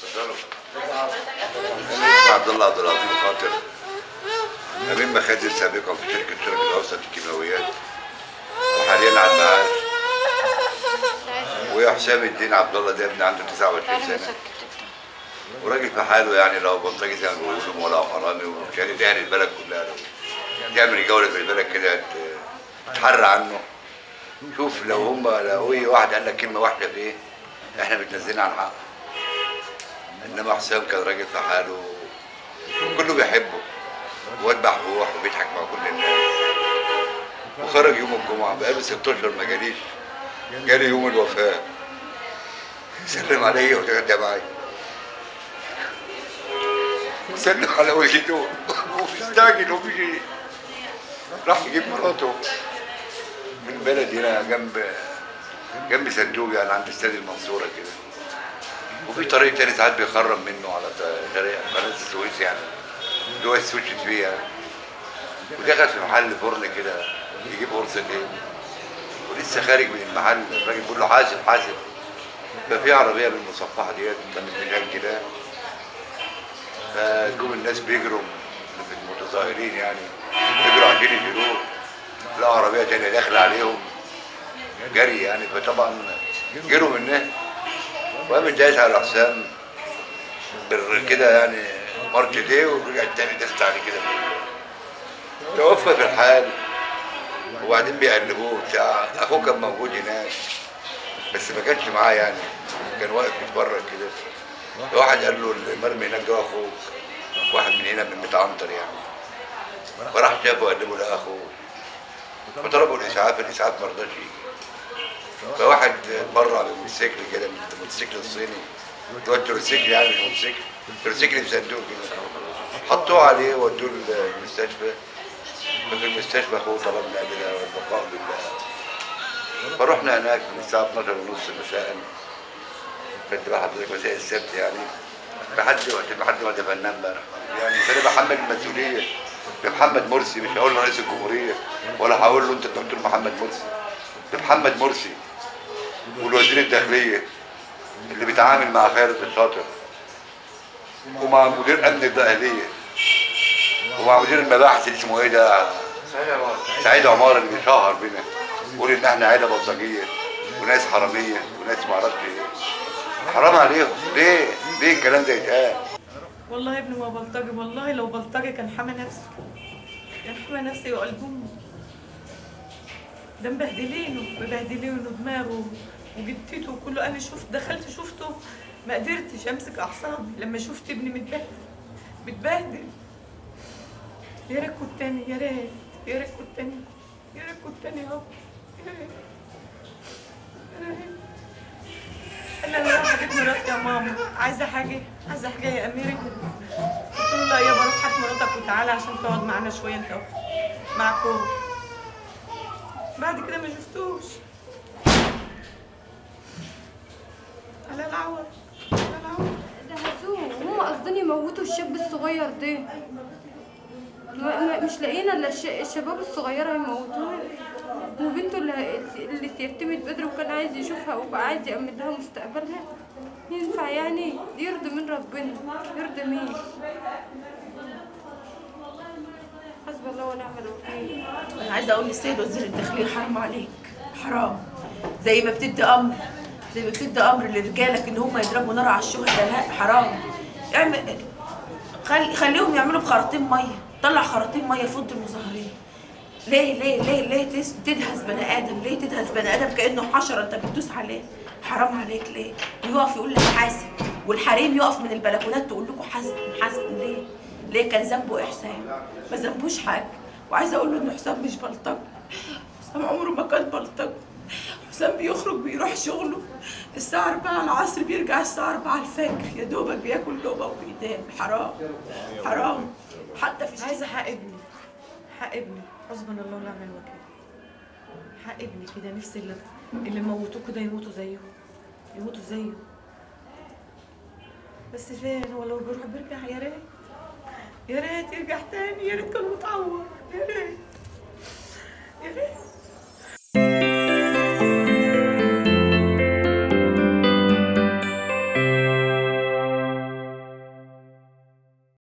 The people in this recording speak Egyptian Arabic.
اتفضلوا انا اسمي عبد الله عبد العظيم خاطر امين مخازن سابقا في شركه شركه الاوسط الكيماويات وحاليا على المعاش ويا حسام الدين عبد الله ده ابني عنده 29 سنه وراجل في حاله يعني لو بلطجي زي ما بيقولوا ولا حرامي وكان يعني البلد كلها لو تعمل جوله في البلد كده ت- تحرى عنه شوف لو هم لو اي واحد قال لك كلمه واحده فيه احنا بتنزلنا عن حق انما حسام كان راجل في حاله كله بيحبه واد بحبوح وبيضحك مع كل الناس وخرج يوم الجمعه بقاله ست اشهر ما جاليش جالي يوم الوفاه سلم عليا وتغدى معايا سلم على والدته ومستعجل ومشي راح يجيب مراته من بلد هنا جنب جنب صندوق يعني عند استاد المنصوره كده وفي طريق تاني ساعات بيخرم منه على ط- طريق قناه السويس يعني اللي هو السويتش فيه يعني ودخل في محل فرن كده يجيب قرص ايه ولسه خارج من المحل الراجل بيقول له حاسب حاسب ففي عربيه بالمصفحه ديت كانت مليان كده فجم الناس بيجروا في المتظاهرين يعني بيجروا عشان يشيلوه لقوا عربيه تانيه داخله عليهم جري يعني فطبعا جروا منها وقام داس على حسام بال- كده يعني مارش دي ورجع التاني داس عليه كده توفى في الحال وبعدين بيقلبوه بتاع اخوه كان موجود هناك بس ما كانش معاه يعني كان واقف بيتفرج كده واحد قال له المرمي هناك ده اخوك واحد من هنا من متعنطر يعني فراح شافه وقال له لا اخوه فضربوا الاسعاف الاسعاف ما رضاش يجي فواحد اتبرع بالموتوسيكل كده من الموتوسيكل الصيني اللي هو التروسيكل يعني مش موتوسيكل تروسيكل في صندوق كده حطوه عليه ودوه المستشفى ففي المستشفى اخوه طلب نقلنا والبقاء بالله فرحنا هناك من الساعه 12 ونص مساء كنت بقى حضرتك مساء السبت يعني لحد وقت لحد ما دفناه امبارح يعني فانا بحمل المسؤوليه لمحمد مرسي مش هقول له رئيس الجمهوريه ولا هقول له انت الدكتور محمد مرسي لمحمد مرسي والوزير الداخليه اللي بيتعامل مع خالد الشاطر ومع مدير امن الداخليه ومع مدير المباحث اللي اسمه ايه ده سعيد عمار اللي بيشهر بينا يقول ان احنا عيله بلطجيه وناس حراميه وناس ما اعرفش ايه حرام عليهم ليه ليه الكلام ده يتقال والله يا ابني ما بلطجي والله لو بلطجي كان حمى نفسه كان حمى نفسه وقلبه ده مبهدلينه مبهدلينه دماغه وجدته وكله انا شفت دخلت شفته ما قدرتش امسك اعصابي لما شفت ابني متبهدل متبهدل يا ريت كنت تاني يا ريت يا ريت كنت تاني يا ريت كنت تاني يابا يا ريت يا ريت انا اللي رايحه اجيب مراتي يا ماما عايزه حاجه عايزه حاجه يا اميره قلت له لا يابا روح هات مراتك وتعالى عشان تقعد معانا شويه انت معكم بعد كده ما شفتوش على العوض على العوض ده هزوم هم قاصدين يموتوا الشاب الصغير ده ما ما- مش لاقيين الا الش- الشباب الصغيره يموتوها وبنته اللي اللي اتيتمت بدري وكان عايز يشوفها وبقى عايز يأمن لها مستقبلها ينفع يعني يرضي من ربنا يرضي مين حسب الله ونعم الوكيل انا عايزه اقول للسيد وزير الداخليه حرام عليك حرام زي ما بتدي امر زي ما بتدي امر لرجالك ان هم يضربوا نار على الشهداء لا حرام اعمل خل... خليهم يعملوا بخراطيم ميه طلع خراطيم ميه فض المظاهرين ليه ليه ليه ليه تس- تدهس بني ادم ليه تدهس بني ادم كانه حشره انت بتدوس عليه حرام عليك ليه ويقف يقول لك حاسب والحريم يقف من البلكونات تقول لكم حاسب حاسب ليه ليه كان ذنبه احسان ما ذنبوش حاجه وعايزه اقول له ان حسام مش بلطجي حسام عمره ما كان بلطجي حسام بيخرج بيروح شغله الساعة 4 العصر بيرجع الساعة 4 الفجر يا دوبك بياكل لقمة وبينام حرام حرام حتى في عايزه حق ابني حق ابني حسبنا الله ونعم الوكيل حق ابني كده نفسي اللي اللي موتوه كده يموتوا زيه يموتوا زيه بس فين هو لو بيروح بيرجع يا ريت يا ريت يرجع تاني يا ريت كان متعور يا ريت يا ريت